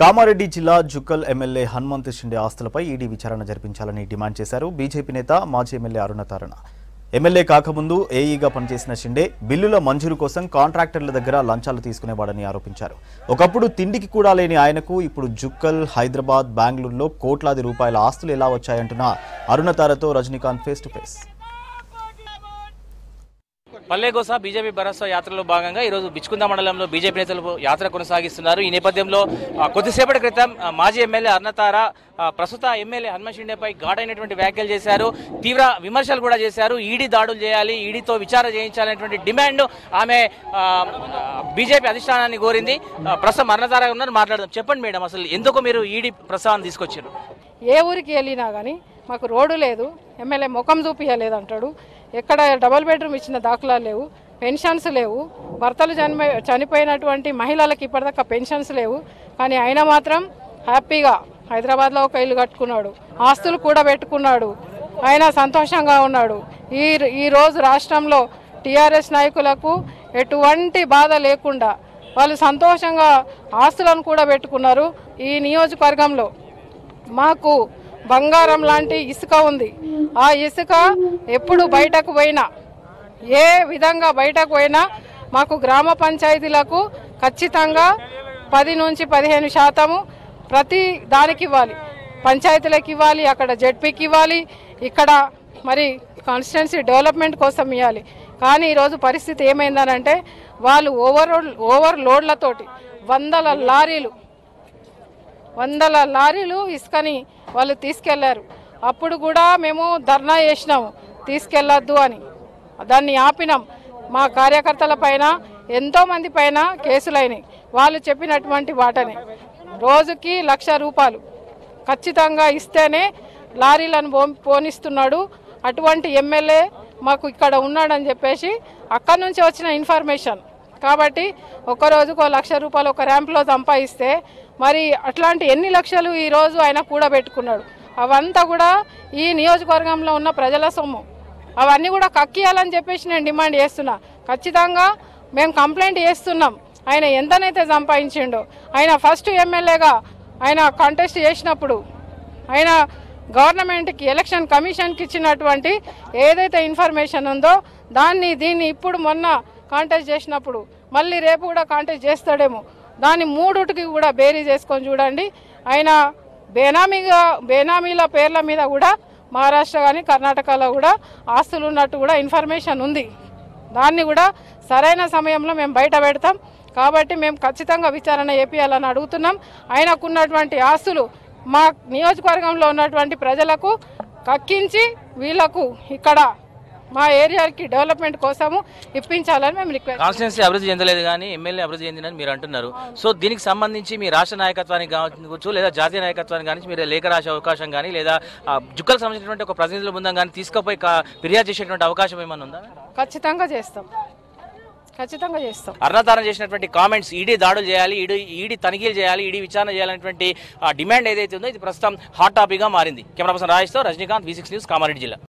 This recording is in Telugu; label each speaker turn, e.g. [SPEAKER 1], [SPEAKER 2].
[SPEAKER 1] కామారెడ్డి జిల్లా జుక్కల్ ఎమ్మెల్యే హనుమంత్ షిండే ఆస్తులపై ఈడీ విచారణ జరిపించాలని డిమాండ్ చేశారు బీజేపీ నేత మాజీ ఎమ్మెల్యే అరుణ తారణ ఎమ్మెల్యే కాకముందు ఏఈగా పనిచేసిన షిండే బిల్లుల మంజూరు కోసం కాంట్రాక్టర్ల దగ్గర లంచాలు తీసుకునేవాడని ఆరోపించారు ఒకప్పుడు తిండికి కూడా లేని ఆయనకు ఇప్పుడు జుక్కల్ హైదరాబాద్ బెంగళూరులో కోట్లాది రూపాయల ఆస్తులు ఎలా వచ్చాయంటున్న అరుణ తారతో రజనీకాంత్ ఫేస్ టు ఫేస్
[SPEAKER 2] పల్లెగోస బీజేపీ భరోసా యాత్రలో భాగంగా ఈరోజు బిచ్చుకుంద మండలంలో బీజేపీ నేతలు యాత్ర కొనసాగిస్తున్నారు ఈ నేపథ్యంలో ఆ, కొద్దిసేపటి క్రితం ఆ, మాజీ ఎమ్మెల్యే అర్ణతార ఆ, ప్రస్తుత ఎమ్మెల్యే హనుమ షిండేపై ఘాటైనటువంటి వ్యాఖ్యలు చేశారు తీవ్ర విమర్శలు కూడా చేశారు ఈడీ దాడులు చేయాలి ఈడీతో విచారణ చేయించాలనేటువంటి డిమాండ్ ఆమె ఆ, బీజేపీ అధిష్టానాన్ని కోరింది ఆ, ప్రస్తుతం అర్ణతార ఉన్నారు మాట్లాడదాం చెప్పండి మేడం అసలు ఎందుకు మీరు ఈడీ ప్రస్తావన తీసుకొచ్చారు
[SPEAKER 3] ఏ ఊరికి వెళ్ళినా కానీ మాకు రోడ్డు లేదు ఎమ్మెల్యే ముఖం చూపించలేదు అంటాడు ఎక్కడ డబుల్ బెడ్రూమ్ ఇచ్చిన దాఖలాలు లేవు పెన్షన్స్ లేవు భర్తలు చనిపో చనిపోయినటువంటి మహిళలకు ఇప్పటిదాకా పెన్షన్స్ లేవు కానీ ఆయన మాత్రం హ్యాపీగా హైదరాబాద్లో ఒక ఇల్లు కట్టుకున్నాడు ఆస్తులు కూడా పెట్టుకున్నాడు ఆయన సంతోషంగా ఉన్నాడు ఈ ఈ రోజు రాష్ట్రంలో టీఆర్ఎస్ నాయకులకు ఎటువంటి బాధ లేకుండా వాళ్ళు సంతోషంగా ఆస్తులను కూడా పెట్టుకున్నారు ఈ నియోజకవర్గంలో మాకు బంగారం లాంటి ఇసుక ఉంది ఆ ఇసుక ఎప్పుడు బయటకు పోయినా ఏ విధంగా బయటకు పోయినా మాకు గ్రామ పంచాయతీలకు ఖచ్చితంగా పది నుంచి పదిహేను శాతము ప్రతి దానికి ఇవ్వాలి పంచాయతీలకు ఇవ్వాలి అక్కడ జడ్పీకి ఇవ్వాలి ఇక్కడ మరి కాన్స్టిట్యున్సీ డెవలప్మెంట్ కోసం ఇవ్వాలి కానీ ఈరోజు పరిస్థితి ఏమైందనంటే వాళ్ళు ఓవర్ ఓవర్ లోడ్లతోటి వందల లారీలు వందల లారీలు ఇసుకని వాళ్ళు తీసుకెళ్లారు అప్పుడు కూడా మేము ధర్నా చేసినాము తీసుకెళ్లొద్దు అని దాన్ని ఆపినాం మా కార్యకర్తల పైన ఎంతో మంది పైన కేసులైనాయి వాళ్ళు చెప్పినటువంటి వాటనే రోజుకి లక్ష రూపాయలు ఖచ్చితంగా ఇస్తేనే లారీలను పో- పోనిస్తున్నాడు అటువంటి ఎమ్మెల్యే మాకు ఇక్కడ ఉన్నాడని చెప్పేసి అక్కడి నుంచి వచ్చిన ఇన్ఫర్మేషన్ కాబట్టి ఒక రోజుకు లక్ష రూపాయలు ఒక ర్యాంప్లో సంపాదిస్తే మరి అట్లాంటి ఎన్ని లక్షలు ఈ రోజు ఆయన కూడబెట్టుకున్నాడు అవంతా కూడా ఈ నియోజకవర్గంలో ఉన్న ప్రజల సొమ్ము అవన్నీ కూడా కక్కియాలని చెప్పేసి నేను డిమాండ్ చేస్తున్నా ఖచ్చితంగా మేము కంప్లైంట్ చేస్తున్నాం ఆయన ఎంతనైతే సంపాదించిండో ఆయన ఫస్ట్ ఎమ్మెల్యేగా ఆయన కాంటెస్ట్ చేసినప్పుడు ఆయన గవర్నమెంట్కి ఎలక్షన్ కమిషన్కి ఇచ్చినటువంటి ఏదైతే ఇన్ఫర్మేషన్ ఉందో దాన్ని దీన్ని ఇప్పుడు మొన్న కాంటెస్ట్ చేసినప్పుడు మళ్ళీ రేపు కూడా కాంటెస్ట్ చేస్తాడేమో దాన్ని మూడుటికి కూడా బేరీ చేసుకొని చూడండి ఆయన బేనామీగా బేనామీల పేర్ల మీద కూడా మహారాష్ట్ర కానీ కర్ణాటకలో కూడా ఆస్తులు ఉన్నట్టు కూడా ఇన్ఫర్మేషన్ ఉంది దాన్ని కూడా సరైన సమయంలో మేము బయట పెడతాం కాబట్టి మేము ఖచ్చితంగా విచారణ చేపియాలని అడుగుతున్నాం ఆయనకున్నటువంటి ఆస్తులు మా నియోజకవర్గంలో ఉన్నటువంటి ప్రజలకు కక్కించి వీళ్ళకు ఇక్కడ మా ఏరియాకి డెవలప్మెంట్ కోసము ఇప్పించాలని మేము రిక్వెస్ట్
[SPEAKER 2] కాన్స్టిట్యున్సీ అభివృద్ధి చెందలేదు కానీ ఎమ్మెల్యే అభివృద్ధి చెందినని మీరు అంటున్నారు సో దీనికి సంబంధించి మీ రాష్ట్ర నాయకత్వానికి కావచ్చు లేదా జాతీయ నాయకత్వానికి కానీ మీరు లేఖ రాసే అవకాశం కానీ లేదా ఆ, జుక్కలకు సంబంధించినటువంటి ఒక ప్రతినిధుల బృందం కానీ తీసుకుపోయి కా- ఫిర్యాదు చేసేటువంటి అవకాశం ఏమైనా ఉందా
[SPEAKER 3] ఖచ్చితంగా చేస్తాం ఖచ్చితంగా చేస్తాం
[SPEAKER 2] అర్ణతారం చేసినటువంటి కామెంట్స్ ఈడీ దాడులు చేయాలి ఈడీ ఈడీ తనిఖీలు చేయాలి ఈడీ విచారణ చేయాలనేటువంటి ఆ డిమాండ్ ఏదైతే ఉందో ఇది ప్రస్తుతం హాట్ టాపిక్గా మారింది కెమెరా పర్సన్ రాజేష్తో Rajinikanth V six news Kamareddy జిల్లా